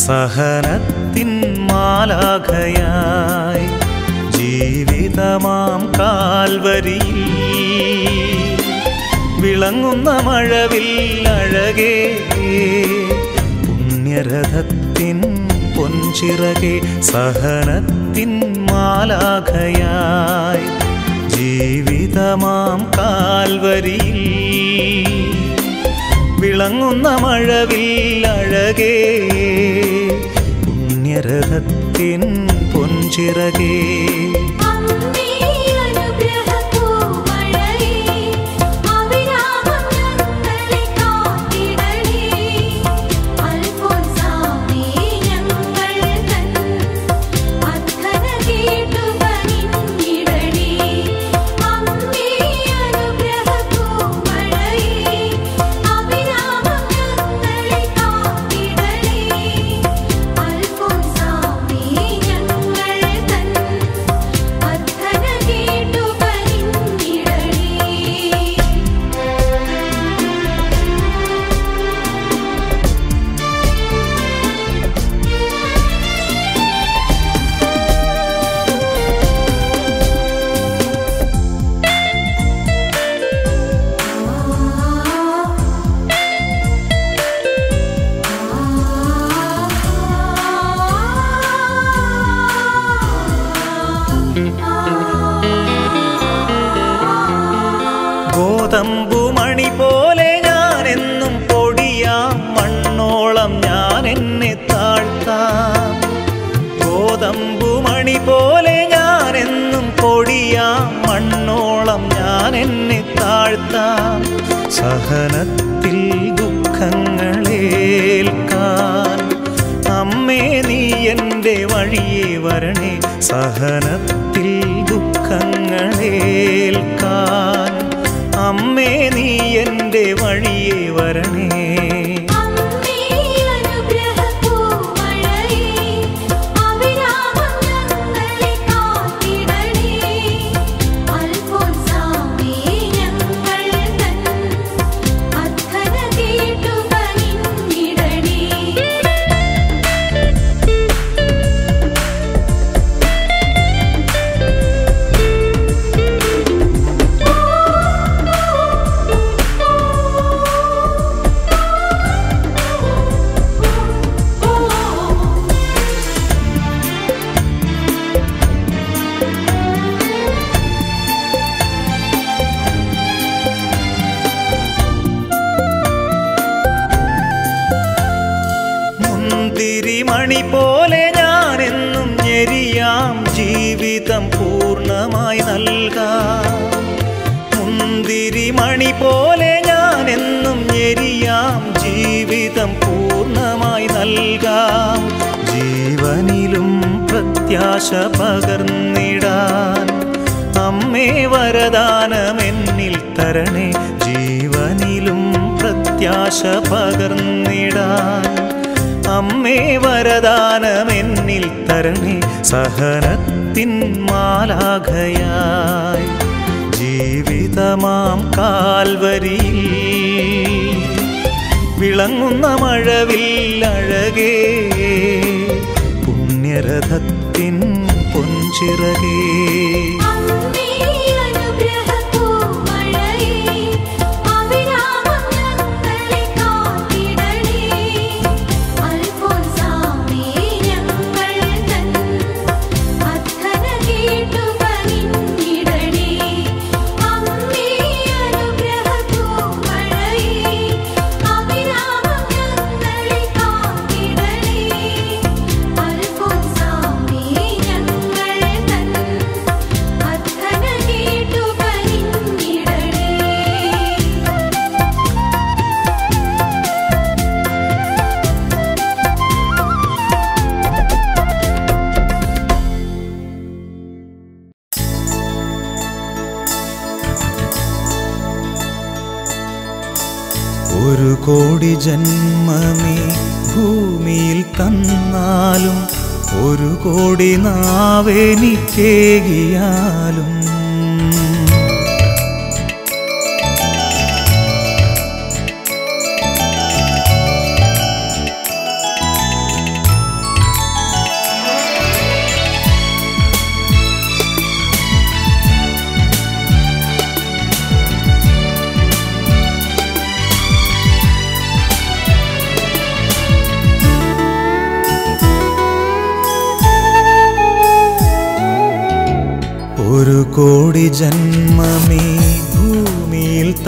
സഹനത്തിൻ മാലാഖയായി ജീവിതമാം കാൽവരിയിൽ വിളങ്ങുന്ന മഴവിൽ അഴകേ പുണ്യരഥത്തിൻ പൊൻചിറകെ സഹനത്തിൻ മാലാഖയായി ജീവിതമാം കാൽവരിയിൽ വിളങ്ങുന്ന മഴവിൽ അഴകേ പുണ്യരഥത്തിൻ പൊൻചിറകേ അമ്മേ അനുഗ്രഹപൂമഴയേ അവിരാമം ഞങ്ങളെ കാത്തിടണേ അൽഫോൻസാമേ ഞങ്ങൾ തൻ അർത്ഥന കേട്ടു കനിഞ്ഞിടണേ അമ്മേ അനുഗ്രഹപൂമഴയേ അവിരാമം ഞങ്ങളെ കാത്തിടണേ അൽഫോൻസാമേ ഞങ്ങൾ തൻ അർത്ഥന കേട്ടു കനിഞ്ഞിടണേ ഗോതമ്പുമണി പോലെ ഞാൻ എന്നും പൊടിയാം മണ്ണോളം ഞാൻ എന്നെ താഴ്ത്താം ഗോതമ്പുമണി പോലെ ഞാൻ എന്നും പൊടിയാം മണ്ണോളം ഞാൻ എന്നെ താഴ്ത്താം സഹനത്തിൽ ദുഃഖങ്ങളേൽക്കാൻ അമ്മേ നീ എൻ്റെ വഴിയെ വരണേ സഹനത്തിൽ ദുഃഖങ്ങളേൽക്കാൻ അമ്മേ നീ എൻ്റെ വഴിയെ വരണേ അമ്മേ അനുഗ്രഹപൂമഴയേ അവിരാമം ഞങ്ങളെ കാത്തിടണേ അൽഫോൻസാമേ ഞങ്ങൾ തൻ അർത്ഥന കേട്ടു കനിഞ്ഞിടണേ മുന്തിരി മണി പോലെ ഞാൻ എന്നും ഞെരിയാം ജീവിതം പൂർണ്ണമായി നൽകാം മുന്തിരി മണി പോലെ ഞാൻ എന്നും ഞെരിയാം ജീവിതം പൂർണ്ണമായി നൽകാം ജീവനിലും പ്രത്യാശ പകർന്നിടാൻ അമ്മേ വരദാനം എന്നിൽ തരണേ ജീവനിലും പ്രത്യാശ പകർന്നിടാൻ അമ്മേ വരദാനം എന്നിൽ തരണേ സഹനത്തിൻ മാലാഖയായി ജീവിതമാം കാൽവരിയിൽ വിളങ്ങുന്ന മഴവിൽ അഴകേ പുണ്യരഥത്തിൻ പൊൻചിറകേ അമ്മേ അനുഗ്രഹപൂമഴയേ അവിരാമം ഞങ്ങളെ കാത്തിടണേ അൽഫോൻസാമേ ഞങ്ങൾ തൻ അർത്ഥന കേട്ടു കനിഞ്ഞിടണേ അമ്മേ അനുഗ്രഹപൂമഴയേ അവിരാമം ഞങ്ങളെ കാത്തിടണേ അൽഫോൻസാമേ ഞങ്ങൾ തൻ അർത്ഥന കേട്ടു കനിഞ്ഞിടണേ ഒരു കോടി ജന്മമേ ഭൂമിയിൽ തന്നാലും ഒരു കോടി നാവെനിക്കേകിയാലും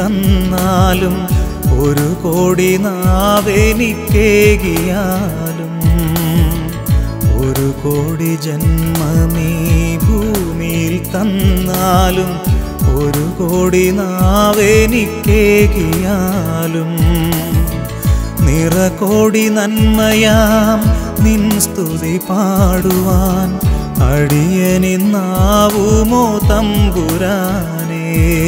തന്നാലും ഒരു കോടി നാവെനിക്കേകിയാലും ഒരു കോടി ജന്മമീ ഭൂമിയിൽ തന്നാലും ഒരു കോടി നാവെനിക്കേകിയാലും നിറകോടി നന്മയാം നിൻ സ്തുതി പാടുവാൻ അടിയനിന്നാവുമോ തമ്പുരാനേ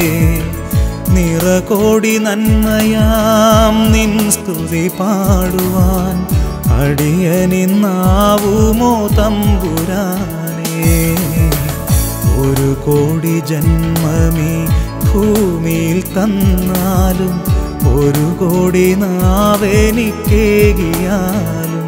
നിറകോടി നന്മയാം നിൻ സ്തുതി പാടുവാൻ അടിയനിന്നാവുമോ തമ്പുരാനേ ഒരു കോടി ജന്മമീ ഭൂമിയിൽ തന്നാലും ഒരു കോടി നാവെനിക്കേകിയാലും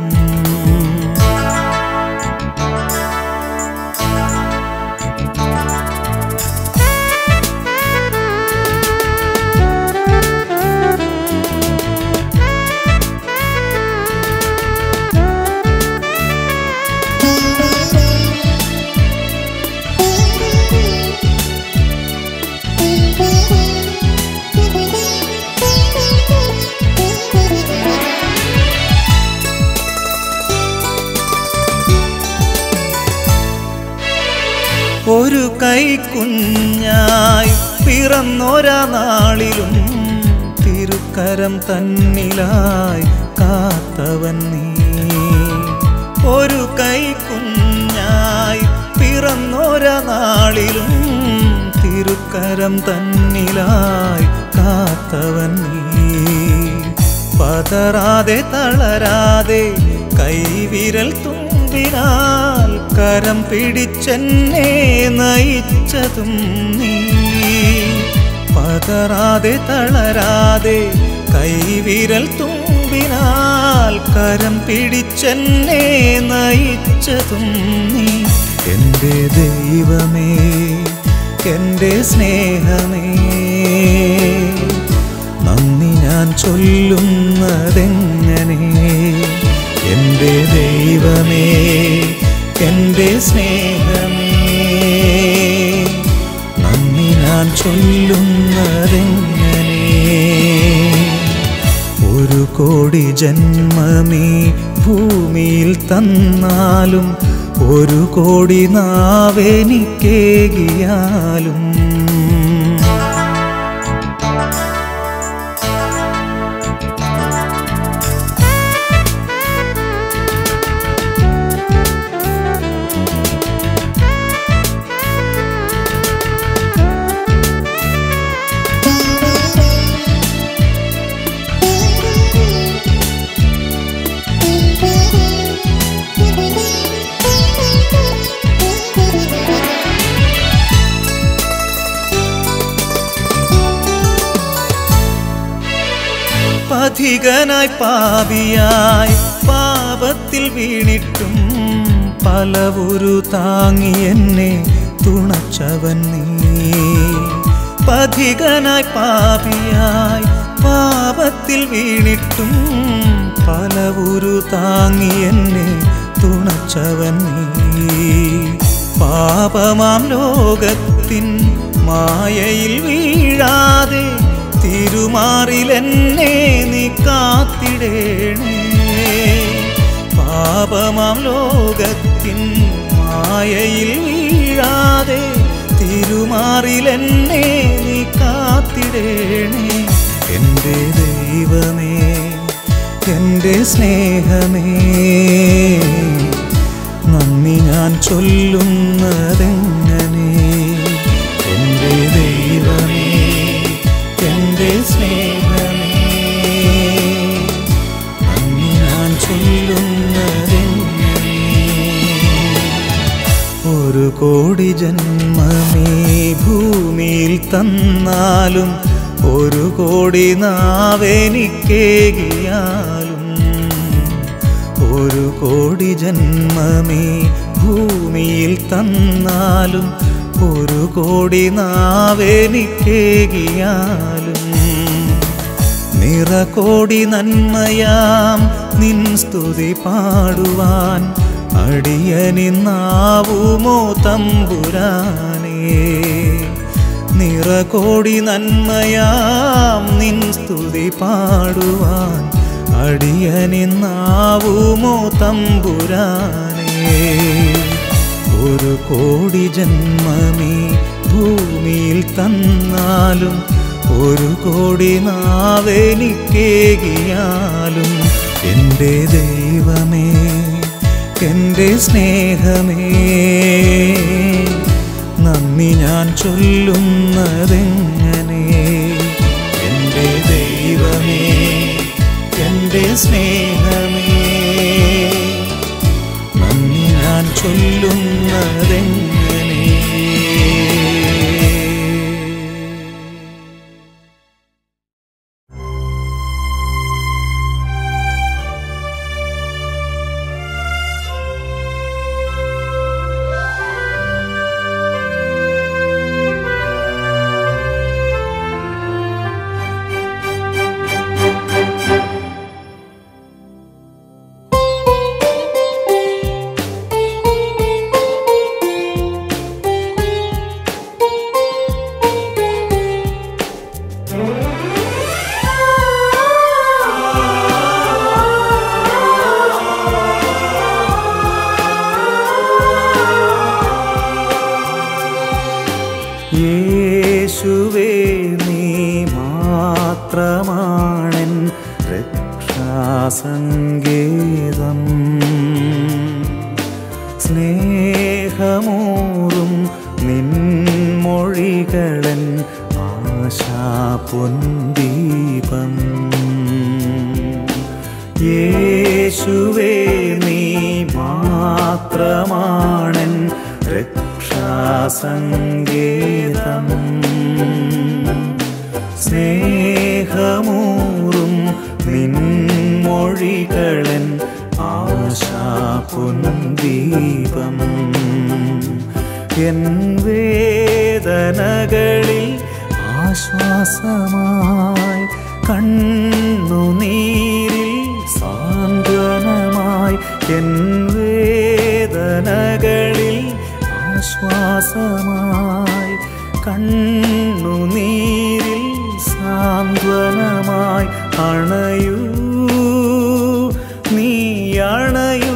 ഒരു കൈക്കുഞ്ഞായി പിറന്നൊരാ നാളിലും തിരുക്കരം തന്നിലായി കാത്തവൻ നീ ഒരു കൈക്കുഞ്ഞായി പിറന്നൊരാ നാളിലും തിരുക്കരം തന്നിലായി കാത്തവൻ നീ പതറാതെ തളരാതെ കൈവിരൽ തുമ്പിനാൽ കരം പിടിച്ചെന്നെ നയിച്ചതും നീ പതറാതെ തളരാതെ കൈവിരൽ തുമ്പിനാൽ കരം പിടിച്ചെന്നെ നയിച്ചതും നീ എൻ്റെ ദൈവമേ എൻ്റെ സ്നേഹമേ നന്ദി ഞാൻ ചൊല്ലുന്നതെങ്ങനെ എൻ്റെ ദൈവമേ എൻ്റെ സ്നേഹമേ നന്ദി ഞാൻ ചൊല്ലുന്നതെങ്ങനെ ഒരു കോടി ജന്മമീ ഭൂമിയിൽ തന്നാലും ഒരു കോടി നാവെനിക്കേകിയാലും പഥികനായി പാപിയായി പാപത്തിൽ വീണിട്ടും പലവുരു താങ്ങി എന്നെ തുണച്ചവൻ നീ പഥികനായി പാപിയായി പാപത്തിൽ വീണിട്ടും പലവുരു താങ്ങി എന്നെ തുണച്ചവൻ നീ പാപമാം ലോകത്തിൻ മായയിൽ വീഴാതെ തിരുമാറിലെന്നെ നീ കാത്തിടേണേ പാപമാം ലോകത്തിൻ മായയിൽ വീഴാതെ തിരുമാറിലെന്നെ നീ കാത്തിടേണേ എൻ്റെ ദൈവമേ എൻ്റെ സ്നേഹമേ നന്ദി ഞാൻ ചൊല്ലുന്നതെങ്ങനെ എൻ്റെ ദൈവമേ എൻ്റെ സ്നേഹമേ നന്ദി ഞാൻ ചൊല്ലുന്നതെങ്ങനെ ഒരു കോടി ജന്മമേ ഭൂമിയിൽ തന്നാലും ഒരു കോടി നാവെനിക്കേകിയാലും ഒരു കോടി ജന്മമേ ഭൂമിയിൽ തന്നാലും ഒരു കോടി നാവെനിക്കേകിയാലും നിറകോടി നന്മയാം നിൻ സ്തുതി പാടുവാൻ അടിയനിന്നാവുമോ തമ്പുരാനേ നിറകോടി നന്മയാം നിൻ സ്തുതി പാടുവാൻ അടിയനിന്നാവുമോ തമ്പുരാനേ ഒരു കോടി ജന്മമീ ഭൂമിയിൽ തന്നാലും ഒരു കോടി നാവെനിക്കേകിയാലും എൻ്റെ ദൈവമേ എൻ്റെ സ്നേഹമേ നന്ദി ഞാൻ ചൊല്ലുന്നതെങ്ങനെ എൻ്റെ ദൈവമേ എൻ്റെ സ്നേഹമേ നന്ദി ഞാൻ ചൊല്ലുന്നതെങ്ങനെ യേശുവേ നീ മാത്രമാണൻ രക്ഷാസങ്കേതം സ്നേഹമൂറും നിൻമൊഴികളൻ ആശാപൊന്തീപം യേശുവേ നീ മാത്രമാണൻ രക്ഷാസങ്കേതം സ്നേഹമൂറും നിൻമൊഴികളൻ ആശാപുന്ദീപം എൻ വേദനകളിൽ ആശ്വാസമായി കണ്ണുനീരിൽ സാന്ത്വനമായി എൻ വേദനകളിൽ ആശ്വാസമായി കണ്ണുനീരിൽ സാന്ത്വനമായി അണയൂ നീ അണയൂ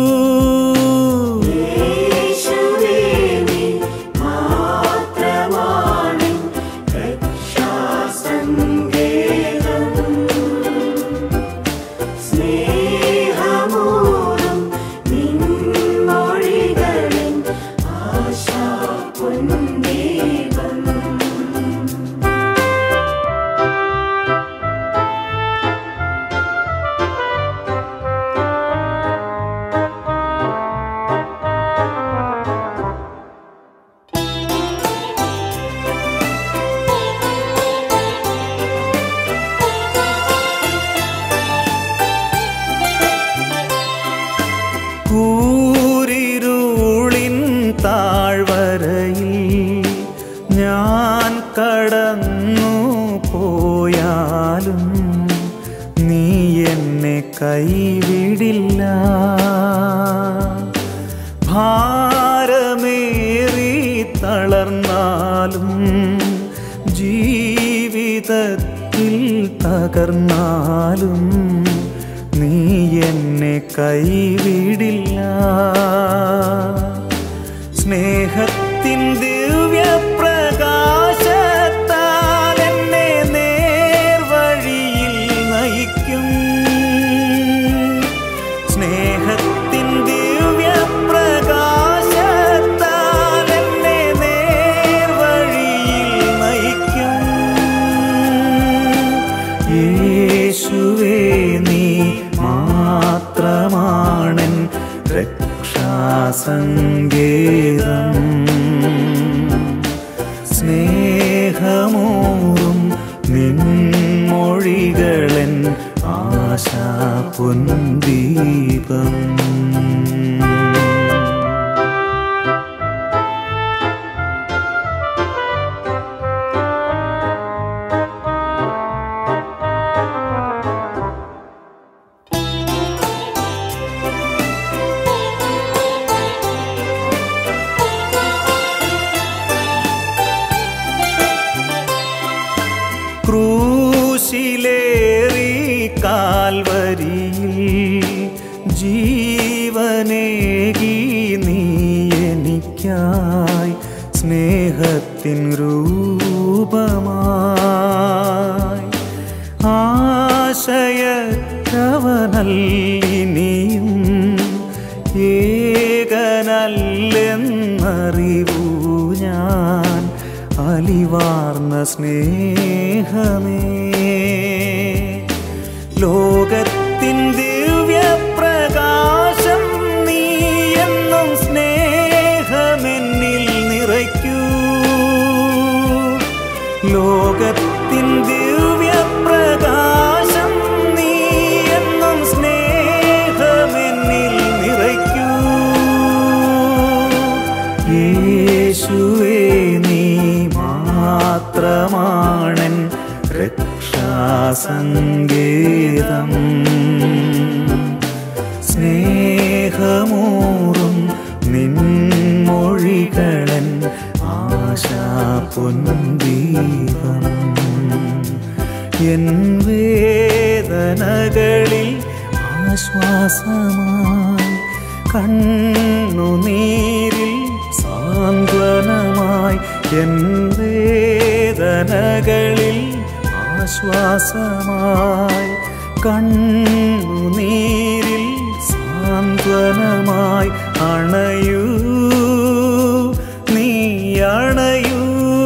കൂരിരുളിൻ താഴ്വരയിൽ ഞാൻ കടന്നു പോയാലും നീ എന്നെ കൈവിടില്ല ഭാരമേറി തളർന്നാലും ജീവിതത്തിൽ തകർന്നാലും നീ എന്നെ കൈവിടില്ല സ്നേഹത്തിൻ ദിവ്യപ്രകാശത്താൽ എന്നെ നേർവഴിയിൽ നയിക്കും സ്നേഹത്തിൻ ദിവ്യപ്രകാശത്താൽ എന്നെ നേർവഴിയിൽ നയിക്കും യേശുവേ നീ മാത്രമാണൻ രക്ഷാസങ്കേതം സ്നേഹമൂറും നിൻമൊഴികളൻ ആശാപുന്ദീപം ക്രൂശിലേറി കാൽവരിയിൽ ജീവനേകി നീ എനിക്കായി സ്നേഹത്തിൻ രൂപമായി ആശയക്കവനല്ലിനിയും ഏകനല്ലെന്നറിവൂ ഞാൻ അലിവാർന്ന സ്നേഹമേ ലോകത്തിൻ ദിവ്യപ്രകാശം നീ എന്നും സ്നേഹമെന്നിൽ നിറയ്ക്കൂ ലോകത്തിൻ ദിവ്യപ്രകാശം നീ എന്നും സ്നേഹമെന്നിൽ നിറയ്ക്കൂ യേശുവേ നീ മാത്രമാണൻ രക്ഷാസങ്കേതം സ്നേഹമൂറും നിൻമൊഴികളൻ ആശാ പൊൻദീപം എൻ വേദനകളിൽ ആശ്വാസമായി കണ്ണുനീരിൽ സാന്ത്വനമായി എൻ വേദനകളിൽ ആശ്വാസമായി കണ്ണുനീരിൽ സാന്ത്വനമായി അണയൂ നീ അണയൂ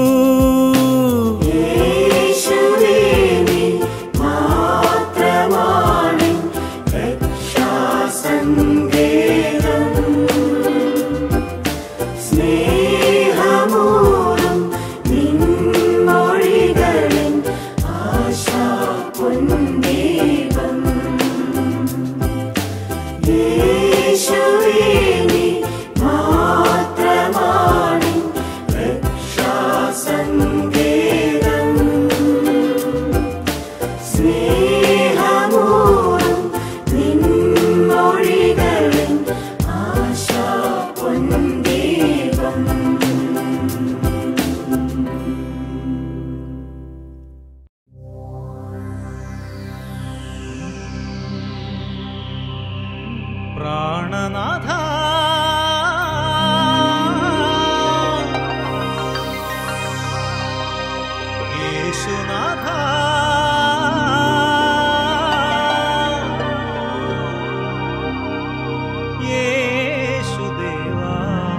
പ്രാണനാഥ യേശുനാഥ യേശുദേവാ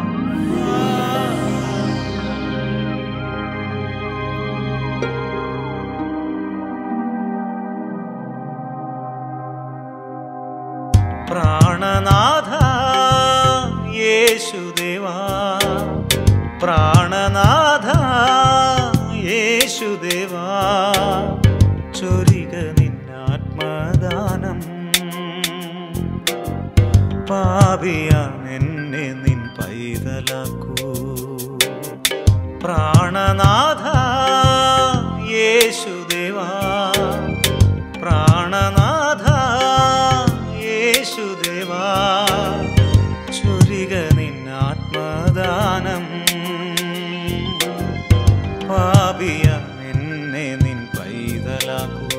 പ്രാണനാഥ യേശുദേവാ പ്രാണനാഥ യേശുദേവാ ചൊരിക നിന്നാത്മദാനം പാപിയാൻ എന്നെ നിൻ പൈതലാക്കൂ പ്രാണനാഥ യേശുദേവാ പ്രാണനാഥ യേശുദേവാ ചൊരിക നിന്നാത്മദാനം പാപിയ എന്നെ നിൻ പൈതലാക്കൂ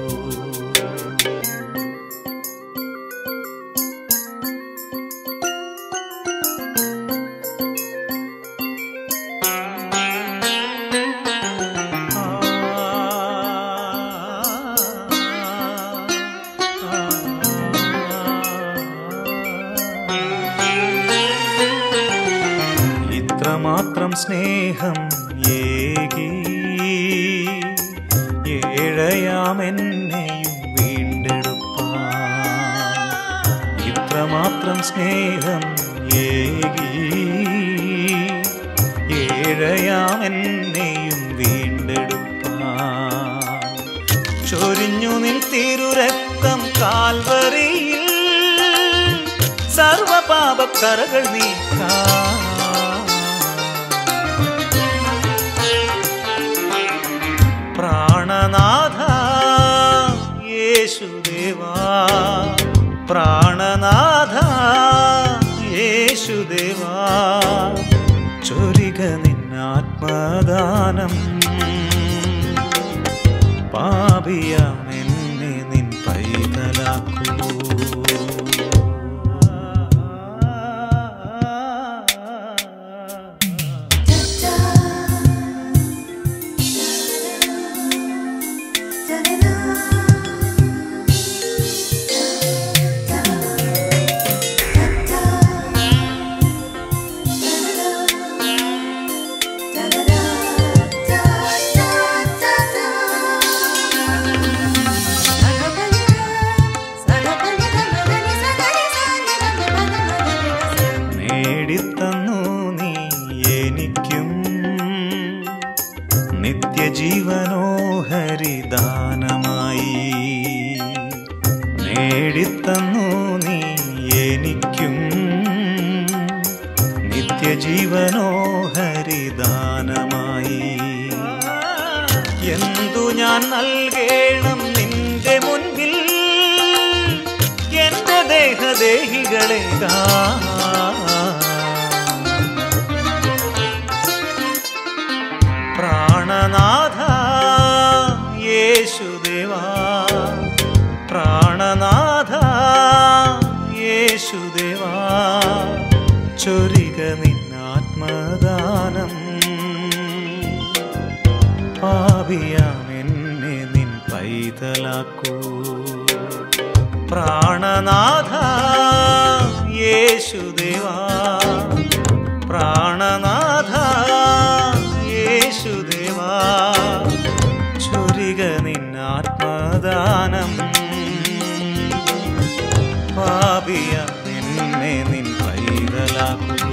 ഇത്രമാത്രം സ്നേഹം ഏകി ഏഴയാമെന്നെയും വീണ്ടെടുപ്പാൻ ഇത്രമാത്രം സ്നേഹം ഏകി ഏഴയാമെന്നെയും വീണ്ടെടുപ്പാൻ ചൊരിഞ്ഞു നിൻ തിരുരക്തം കാൽവരിയിൽ സർവപാപക്കറകൾ നീക്കാം പ്രാണനാഥ യേശുദേവാ പ്രാണനാഥ യേശുദേവാ ചൊരിക നിന്നാത്മദാനം പാപിയാമേ നേടിത്തന്നു നീ എനിക്കും നിത്യജീവനോ ഹരിദാനമായി എന്തു ഞാൻ നൽകേണം നിന്റെ മുൻപിൽ എന്റെ ദേഹദേഹികളെ പ്രാണനാഥ യേശുദേവാ പ്രാണനാഥ യേശുദേവാ ചൊരിക നിന്നാത്മദാനം പാപിയാം എന്നെ നിൻ പൈതലാക്കൂ പ്രാണനാഥ യേശുദേവാ പ്രാണനാഥ യേശുദേവാ ചൊരിക നിന്നാത്മദാനം പാപിയ എന്നെ നിൻ പൈതലാക്കൂ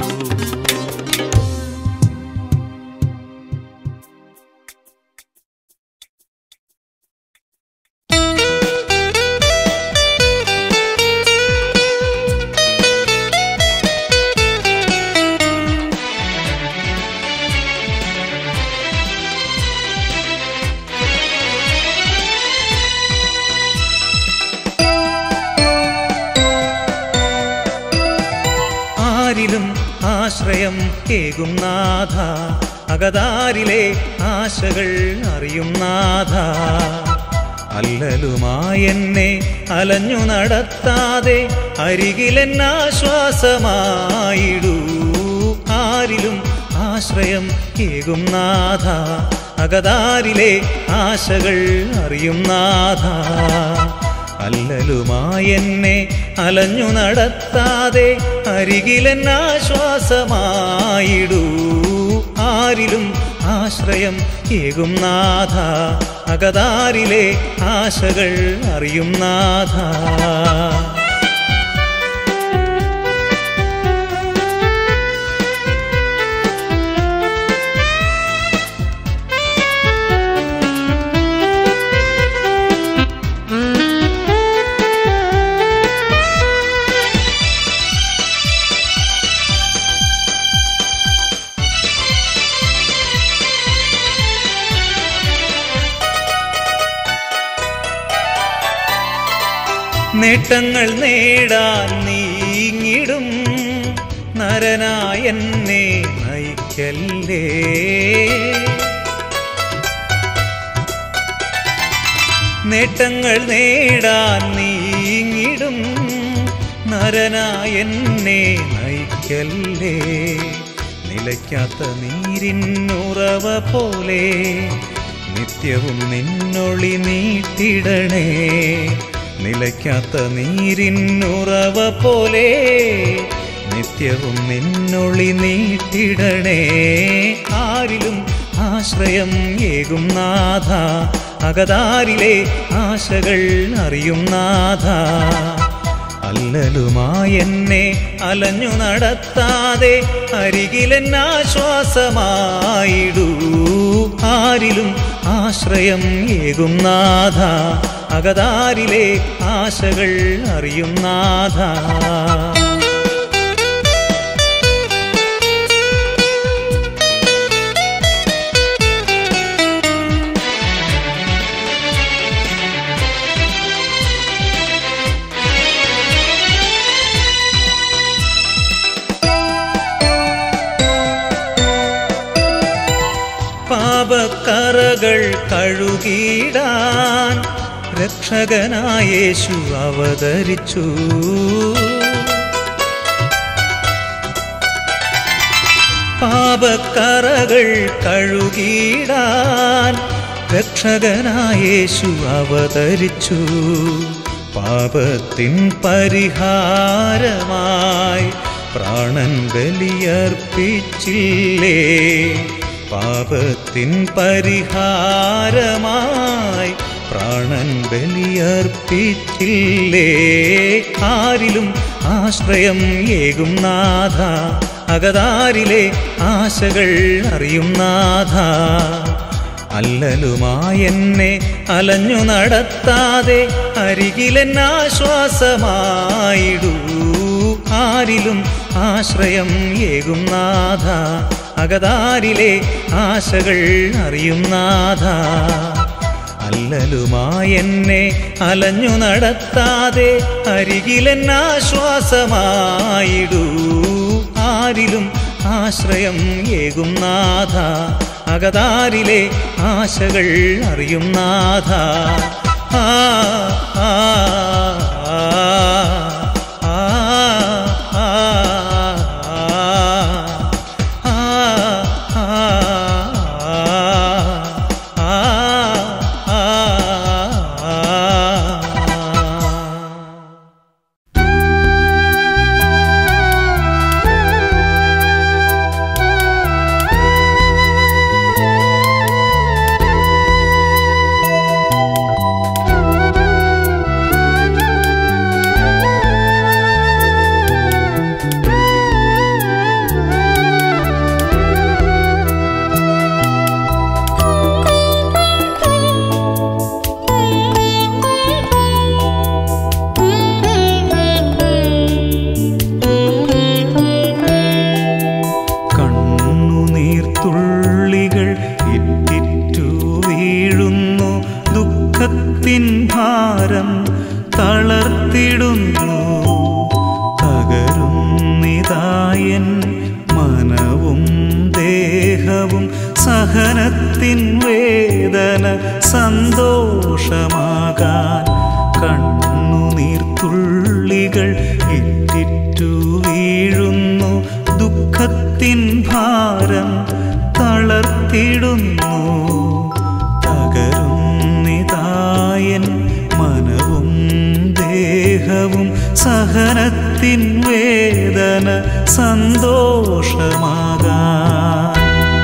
ആരിലും ആശ്രയം കേകും നാഥ അകതാരിലെ ആശകൾ അറിയും നാഥ അല്ലലുമായെന്നെ അലഞ്ഞു നടത്താതെ അരികിലെന്നാശ്വാസമായിടൂ ആരിലും ആശ്രയം കേകും നാഥ അകതാരിലെ ആശകൾ അറിയും നാഥ അല്ലലുമായെന്നെ അലഞ്ഞു നടത്താതെ അരികിലെന്നാശ്വാസമായിടൂ ആരിലും ആശ്രയം ഏകും നാഥ അകതാരിലെ ആശകൾ അറിയും നാഥ നേട്ടങ്ങൾ നേടാൻ നീങ്ങിടും നരനായെന്നെ നയിക്കല്ലേ നേട്ടങ്ങൾ നേടാൻ നീങ്ങിടും നരനായെന്നെ നയിക്കല്ലേ നിലയ്ക്കാത്ത നീരിന്നുറവ പോലെ നിത്യവും നിന്നൊളി നീട്ടിടണേ നിലയ്ക്കാത്ത നീരിന്നുറവ പോലെ നിത്യവും നിന്നൊളി നീട്ടിടണേ ആരിലും ആശ്രയം ഏകും നാഥ അകതാരിലെ ആശകൾ അറിയും നാഥ അല്ലലുമായെന്നെ അലഞ്ഞു നടത്താതെ അരികിലെന്നാശ്വാസമായിടൂ ആരിലും ആശ്രയം ഏകും നാഥ അകതാരിലെ ആശകൾ അറിയും നാഥ പാപക്കറകൾ കഴുകിടാൻ രക്ഷകനായേശു അവതരിച്ചു പാപക്കറകൾ കഴുകിടാൻ രക്ഷകനായേശു അവതരിച്ചു പാപത്തിൻ പരിഹാരമായി പ്രാണൻ ബലിയർപ്പിച്ചില്ലേ പാപത്തിൻ പരിഹാരമായി പ്രാണൻ ബലിയർപ്പിച്ചില്ലേ ആരിലും ആശ്രയം ഏകും നാഥ അകതാരിലെ ആശകൾ അറിയും നാഥ അല്ലലുമായെന്നെ അലഞ്ഞു നടത്താതെ അരികിലെന്നാശ്വാസമായിടൂ ആരിലും ആശ്രയം ഏകും നാഥ അകതാരിലെ ആശകൾ അറിയും നാഥ അല്ലലുമായെന്നെ അലഞ്ഞു നടത്താതെ അരികിലെന്നാശ്വാസമായിടൂ ആരിലും ആശ്രയം ഏകും നാഥ അകതാരിലെ ആശകൾ അറിയും നാഥ ആ ആ ആ ആ ആ ആ കണ്ണുനീർത്തുള്ളികൾ ഇറ്റിറ്റു വീഴുന്നു ദുഃഖത്തിൻ ഭാരം തളർത്തിടുന്നു തകരുന്നിതായൻ മനവും ദേഹവും സഹനത്തിൻ വേദന സന്തോഷമാകാൻ കണ്ണുനീർത്തുള്ളികൾ ഇറ്റിറ്റു വീഴുന്നു ദുഃഖത്തിൻ ഭാരം തളർത്തിടുന്നു തകരുന്നിതായൻ മനവും ദേഹവും സഹനത്തിൻ വേദന സന്തോഷമാകാൻ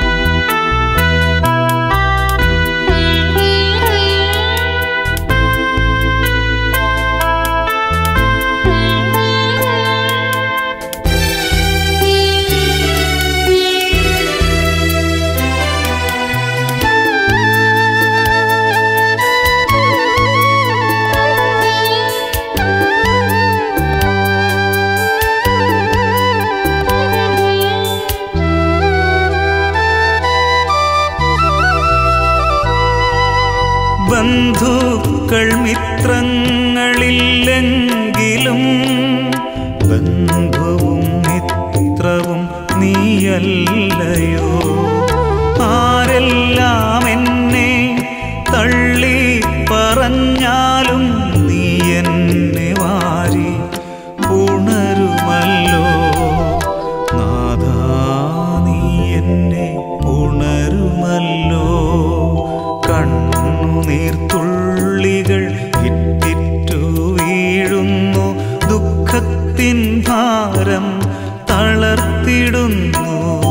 ബന്ധുക്കൾ മിത്രങ്ങളില്ലെങ്കിലും ബന്ധുവും മിത്രവും നീയല്ലയോ ആരെല്ലാം എന്നെ തള്ളി പറഞ്ഞാലും നീ എന്നെ വാരി ഉണരുമല്ലോ നാഥാ നീ എന്നെ ഉണരുമല്ലോ കണ്ണുനീർത്തുള്ളികൾ ഇറ്റിറ്റു വീഴുന്നു ദുഃഖത്തിൻ ഭാരം തളർത്തിടുന്നു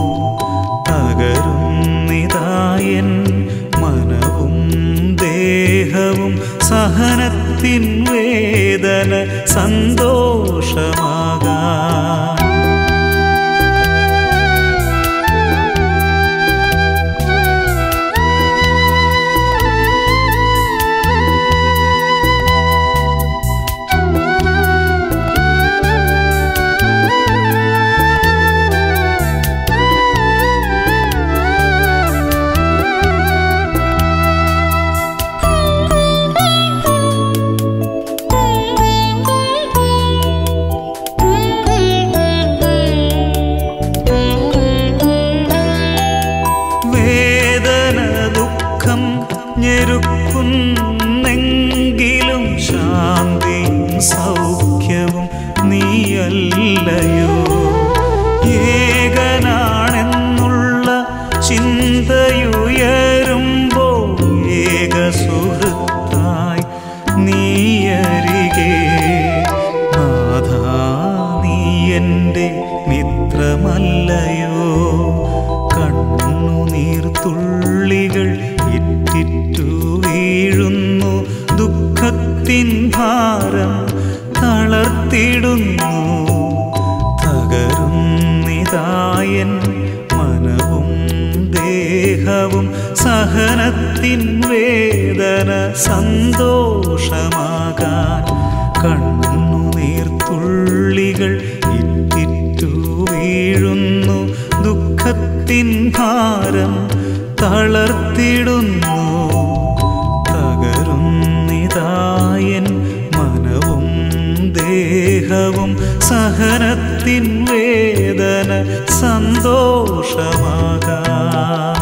തകരുന്നിതായൻ മനവും ദേഹവും സഹനത്തിൻ വേദന സന്തോഷമാകാൻ വേദന ദുഃഖം ഞെരുക്കുന്നെങ്കിലും ശാന്തിയും സൗഖ്യവും നീയല്ലയോ ഏകനാണെന്നുള്ള ചിന്തയുയരുമ്പോൾ ഏക സുഹൃത്തായി നീയരികെ നാഥാ നീ എൻ്റെ മിത്രമല്ലയോ കണ്ണുനീർത്തുള്ളികൾ ഇറ്റിറ്റു വീഴുന്നു ദുഃഖത്തിൻ ഭാരം തളർത്തിടുന്നു തകരുന്നിതായൻ മനവും ദേഹവും സഹ സഹനത്തിൻ വേദന സന്തോഷമാകാൻ കണ്ണുനീർത്തുള്ളികൾ ഇറ്റിറ്റു വീഴുന്നു ദുഃഖത്തിൻ ഭാരം തളർത്തിടുന്നു തകരുന്നിതായൻ മനവും ദേഹവും സഹനത്തിൻ വേദന സന്തോഷമാകാൻ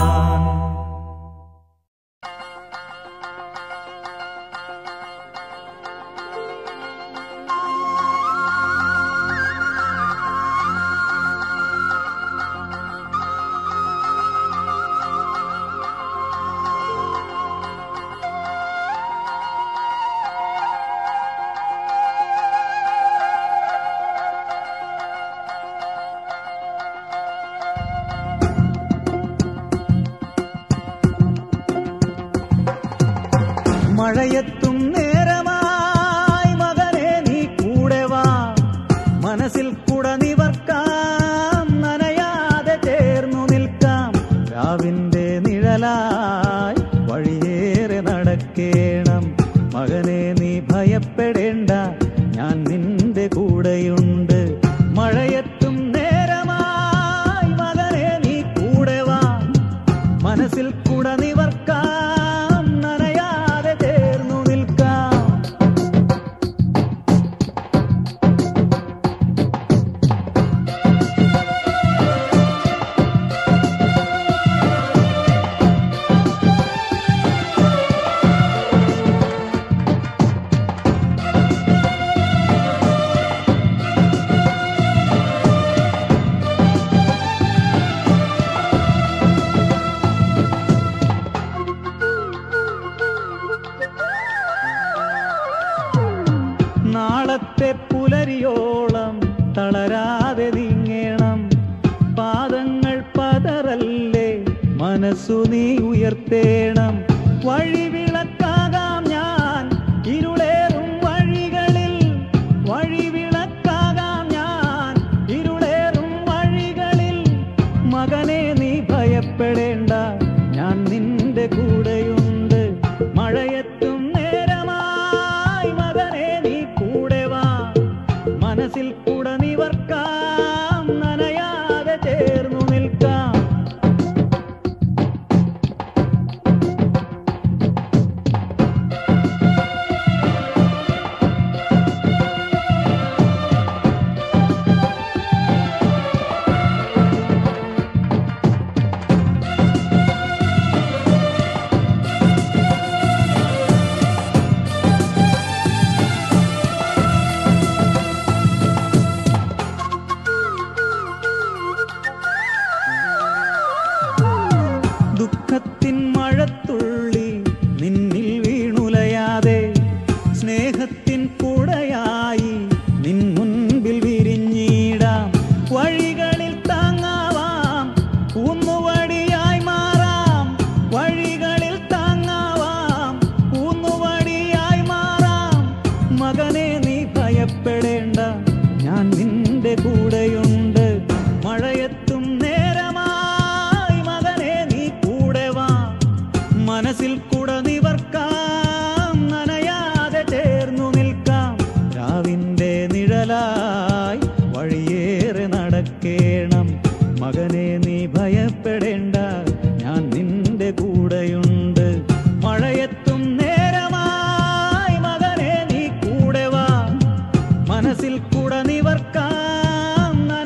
മഴയെത്തും നേരമായി മകനെ നീ കൂടെ വാ മനസ്സിൽ കുട നിവർക്കാം നനയാതെ ചേർന്നു നിൽക്കാം രാവിന്റെ നിഴലായി വഴിയേറെ നടക്കേണം മകനെ നീ ഭയപ്പെടേണ്ട ഞാൻ നിന്റെ കൂടെയുണ്ട് മഴയെത്തും നേരമായി മകനെ നീ കൂടെ വാ മനസ്സിൽ കുട നിവർക്കാം നനയാതെ ചേർന്നു നിൽക്കാം നാളത്തെ പുലരിയോളം തളരാതെ നീങ്ങേണം പാദങ്ങൾ പതറല്ലേ മനസ്സു നീ ഉയർത്തേണം വഴിവിളക്കാകാം ഞാൻ ഇരുളേറും വഴികളിൽ വഴിവിളക്കാകാം ഞാൻ ഇരുളേറും വഴികളിൽ മകനെ നീ ഭയപ്പെടേണ്ട ഞാൻ നിന്റെ കൂടെയുണ്ട് മഴയെത്തും നേരമായി മകനെ നീ കൂടെ വാ മനസ്സിൽ കൂടെ നിവർക്കാം നനയാതെ ചേർന്നു നിൽക്കാം ദുഃഖത്തിൻ മഴത്തുള്ളി നിന്നിൽ വീണുലയാതെ സ്നേഹത്തിൻ കുടയായി നിൻ മുൻപിൽ വിരിഞ്ഞിടാം വഴികളിൽ താങ്ങാവാം ഊന്നുവടിയായി മാറാം വഴികളിൽ താങ്ങാവാം ഊന്നുവടിയായി മാറാം മകനെ നീ ഭയപ്പെടേണ്ട ഞാൻ നിന്റെ കൂടെയുണ്ട് മഴയെത്തും നേരമായി മകനെ നീ കൂടെ വാ മനസ്സിൽ കുട നിവർക്കാം നനയാതെ ചേർന്നു നിൽക്കാം രാവിന്റെ നിഴലായി വഴിയേറെ നടക്കേണം മകനെ നീ ഭയപ്പെടേണ്ട ഞാൻ നിന്റെ കൂടെയുണ്ട് മഴയെത്തും നേരമായി മകനെ നീ കൂടെ വാ മനസ്സിൽ കുട നിവർക്കാം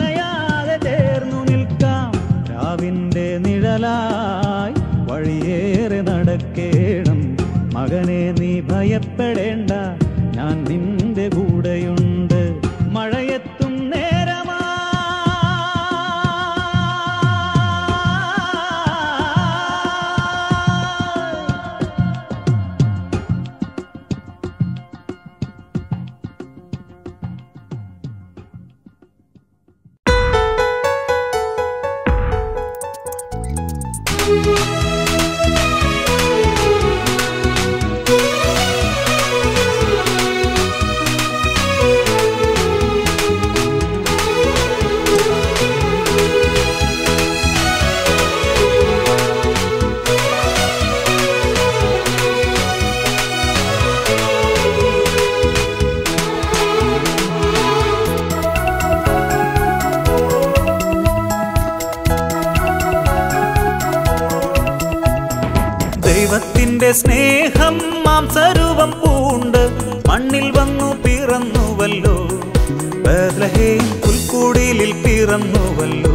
ദൈവത്തിന്റെ സ്നേഹം മാംസരൂപം പൂണ്ട് മണ്ണിൽ വന്നു പിറന്നുവല്ലോ ബേത്ലഹേം പുൽക്കൂടിലിൽ പിറന്നുവല്ലോ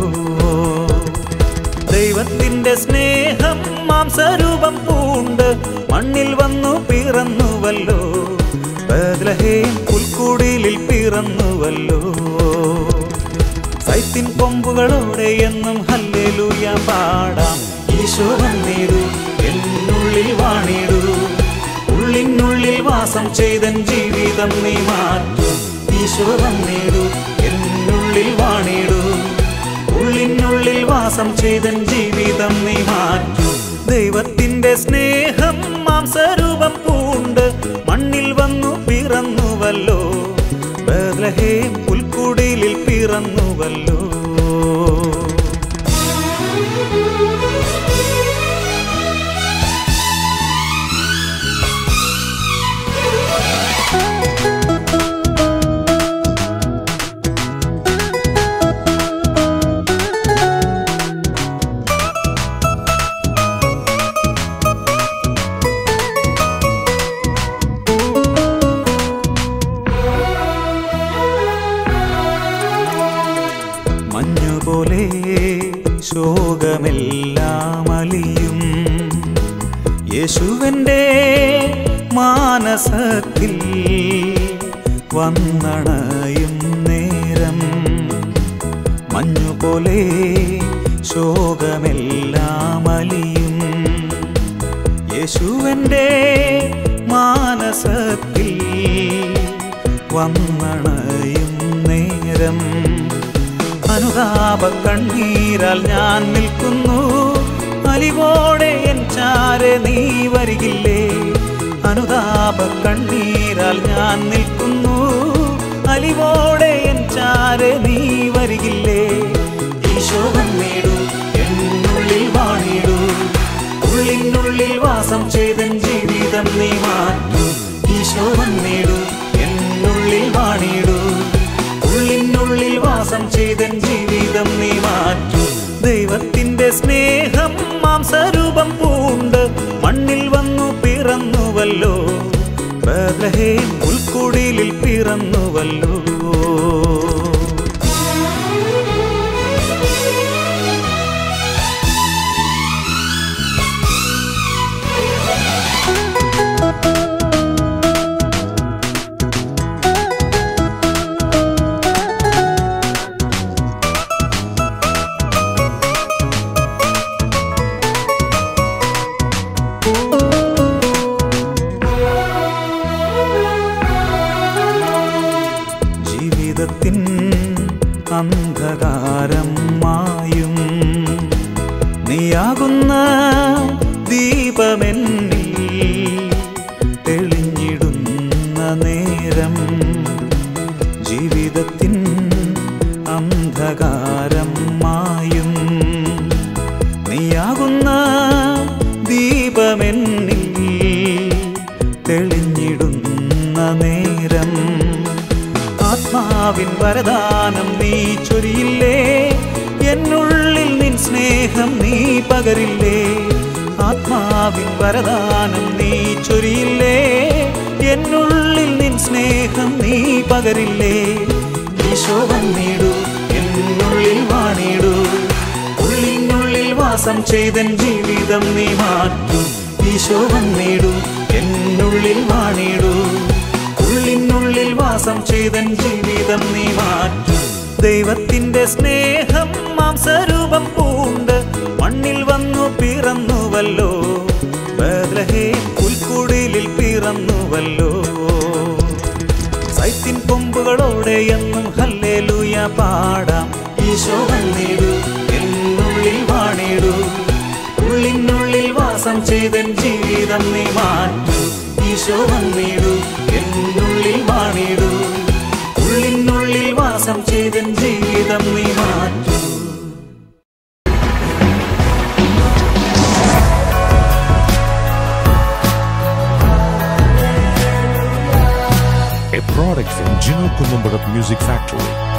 ദൈവത്തിന്റെ സ്നേഹം മാംസരൂപം പൂണ്ട് മണ്ണിൽ വന്നു പിറന്നുവല്ലോ ബേത്ലഹേം പുൽക്കൂടിലിൽ പിറന്നുവല്ലോ സൈത്തിൻ കൊമ്പുകളോടെ എന്നും ഹല്ലേലൂയ പാടാം ഈശോ വന്നിടൂ എന്നുള്ളിൽ വാണിടൂ ഉള്ളിനുള്ളിൽ വാസം ചെയ്തൻ ജീവിതം നീ മാറ്റും ഈശോ വന്നിടൂ എന്നുള്ളിൽ വാണിടൂ ഉള്ളിനുള്ളിൽ വാസം ചെയ്തൻ ജീവിതം നീ മാറ്റും ദൈവത്തിന്റെ സ്നേഹം മാംസരൂപം പൂണ്ട് മണ്ണിൽ വന്നു പിറന്നുവല്ലോ ബേത്ലഹേം പുൽക്കുടിലിൽ പിറന്നുവല്ലോ മഞ്ഞുപോലെ ശോകമെല്ലാം അലിയും യേശുവന്റെ മാനസത്തിൽ വന്നണയും നേരം മഞ്ഞുപോലെ ശോകമെല്ലാം അലിയും യേശുവന്റെ മാനസത്തിൽ വന്നണയും നേരം അനുതാപ കണ്ണീരാൽ ഞാൻ നിൽക്കുന്നു അലിവോടെ എൻ ചാരെ നീ വരികില്ലേ അനുതാപ കണ്ണീരാൽ ഞാൻ നിൽക്കുന്നു അലിവോടെ എൻ ചാരെ നീ വരികില്ലേ ഈശോ വന്നിടൂ എന്നുള്ളിൽ വാണിടൂ ഉള്ളിനുള്ളിൽ വാസം ചെയ്തൻ ജീവിതം നീ മാറ്റൂ ഈശോ വന്നിടൂ എന്നുള്ളിൽ വാണിടൂ ഉള്ളിനുള്ളിൽ വാസം ചെയ്തൻ ജീവിതം നീ മാറ്റൂ ദൈവത്തിന്റെ സ്നേഹം മാംസരൂപം പൂണ്ട് മണ്ണിൽ വന്നു പിറന്നുവല്ലോ ബേത്ലഹേം ഉൾക്കുടിലിൽ പിറന്നുവല്ലോ ജീവിതത്തിൻ അന്ധകാരം മായും നീയാകുന്ന ദീപമെന്നിൽ തെളിഞ്ഞിടുന്ന നേരം ജീവിതത്തിൻ അന്ധകാരം മായും നീയാകുന്ന ദീപമെന്നിൽ തെളിഞ്ഞിടുന്ന നേരം ആത്മാവിൻ വരദാനം നീ ചൊരിയില്ലേ എന്നുള്ളിൽ നിൻ സ്നേഹം നീ പകരില്ലേ ആത്മാവിൻ വരദാനം നീ ചൊരിയില്ലേ എന്നുള്ളിൽ നിൻ സ്നേഹം നീ പകരില്ലേ ഈശോ വന്നിടൂ എന്നുള്ളിൽ വാണിടൂ ഉള്ളിനുള്ളിൽ വാസം ചെയ്തൻ ജീവിതം നീ മാറ്റൂ ഈശോ വന്നിടൂ എന്നുള്ളിൽ വാണിടൂ ഉള്ളിനുള്ളിൽ വാസം ചെയ്തൻ ജീവിതം നീ മാറ്റൂ ദൈവത്തിന്റെ സ്നേഹം മാംസരൂപം പൂണ്ട് മണ്ണിൽ വന്നു പിറന്നുവല്ലോ ബേത്ലഹേം പുൽക്കുടിലിൽ പിറന്നുവല്ലോ സൈത്തിൻ കൊമ്പുകളോടെ എന്നും ഹല്ലേലൂയ പാടാം ഈശോ വന്നിടൂ എന്നുള്ളിൽ വാണിടൂ ഉള്ളിനുള്ളിൽ വാസം ചെയ്തൻ ജീവിതം നീ മാറ്റൂ ഈശോ വന്നിടൂ എന്നുള്ളിൽ വാണിടൂ ഉള്ളിനുള്ളിൽ വാസം ചെയ്തൻ ജീവിതം നീ മാറ്റൂ a product from Gino Columbarat Music Factory.